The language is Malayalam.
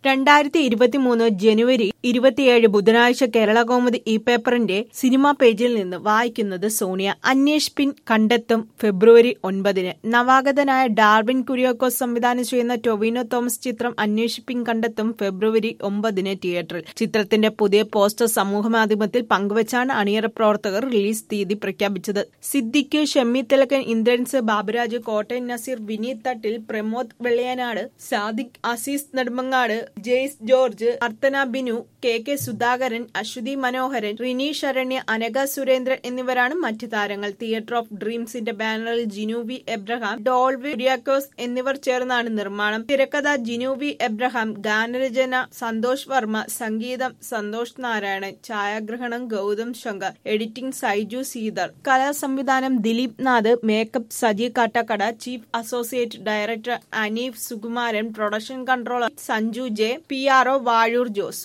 രണ്ടായിരത്തി ഇരുപത്തിമൂന്ന് ജനുവരി ഇരുപത്തിയേഴ് ബുധനാഴ്ച കേരളകൗമുദി ഈ പേപ്പറിന്റെ സിനിമാ പേജിൽ നിന്ന് വായിക്കുന്നത് സോണിയ അന്വേഷ് പിൻ കണ്ടെത്തും ഫെബ്രുവരി ഒൻപതിന് നവാഗതനായ ഡാർവിൻ കുര്യാക്കോസ് സംവിധാനം ചെയ്യുന്ന ടൊവിനോ തോമസ് ചിത്രം അന്വേഷ് പിൻ കണ്ടെത്തും ഫെബ്രുവരി ഒമ്പതിന് തിയേറ്ററിൽ ചിത്രത്തിന്റെ പുതിയ പോസ്റ്റർ സമൂഹമാധ്യമത്തിൽ പങ്കുവച്ചാണ് അണിയറ പ്രവർത്തകർ റിലീസ് തീയതി പ്രഖ്യാപിച്ചത് Siddique Shammi Thilakan Indrans Baburaj Kottayam Nazeer Vineeth Thattil Pramod Vellayanad Sadiq Aziz Nedumangad Jaise George Arthana Binu K K Sudhakaran Aswathy Manoharan Rini Saranya Anagha Surendran എന്നിവരാണ് മറ്റു താരങ്ങൾ തിയേറ്റർ ഓഫ് ഡ്രീംസിന്റെ ബാനറിൽ ജിനു വി എബ്രഹാം ഡോൾവി കുര്യാക്കോസ് എന്നിവർ ചേർന്നാണ് നിർമ്മാണം തിരക്കഥ ജിനു വി എബ്രഹാം ഗാനരചന സന്തോഷ് വർമ്മ സംഗീതം സന്തോഷ് നാരായണൻ ഛായാഗ്രഹണം ഗൗതം ശങ്കർ എഡിറ്റിംഗ് സൈജു സീതർ കലാസംവിധാനം Dileep Nath makeup Saji Kattakada chief associate director Aneef Sukumaran production controller Sanju J P R O Vazhoor Jose